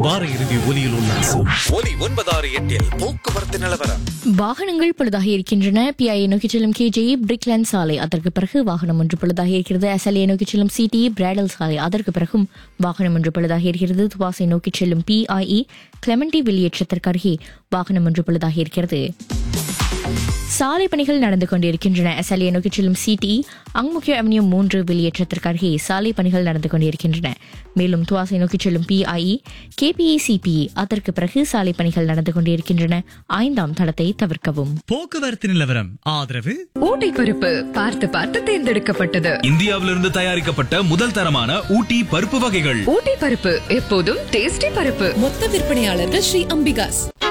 வார இறுதி ஒலியில் உல்லாசம் ஒலி ஒன்பதாறு எட்டில் போக்குவரத்து நிலவரம் வாகனங்கள் பழுதாக இருக்கின்றன பிஐஏ நோக்கி செல்லும் கேஜே பிரிக்லேண்ட் சாலை அதற்கு பிறகு வாகனம் ஒன்று பழுதாக இருக்கிறது எஸ்எல்ஏ நோக்கி செல்லும் சிடி பிராடல் சாலை அதற்கு பிறகும் வாகனம் ஒன்று பழுதாக இருக்கிறது துவாசை நோக்கி செல்லும் பிஐஇ கிளெமெண்டி வெளியேற்றத்திற்கு அருகே வாகனம் ஒன்று பழுதாக இருக்கிறது சாலை பணிகள் நடந்து கொண்டிருக்கின்றன எஸ்எல்ஏ நோக்கி செல்லும் சிடி அங்முக்கிய அவென்யூ மூன்று வெளியேற்றத்திற்கு அருகே சாலை பணிகள் நடந்து கொண்டிருக்கின்றன மேலும் துவாசை நோக்கி செல்லும் பிஐஇ கேபிஇ சிபிஇ அதற்கு பிறகு சாலை பணிகள் நடந்து கொண்டிருக்கின்றன ஐந்தாம் தடத்தை தவிர்க்கவும் போக்குவரத்து நிலவரம் ஆதரவு ஊட்டி பருப்பு பார்த்து பார்த்து தேர்ந்தெடுக்கப்பட்டது இந்தியாவிலிருந்து தயாரிக்கப்பட்ட முதல் தரமான ஊட்டி பருப்பு வகைகள் ஊட்டி பருப்பு எப்போதும் டேஸ்டி பருப்பு மொத்த விற்பனையாளர்கள் ஸ்ரீ அம்பிகாஸ்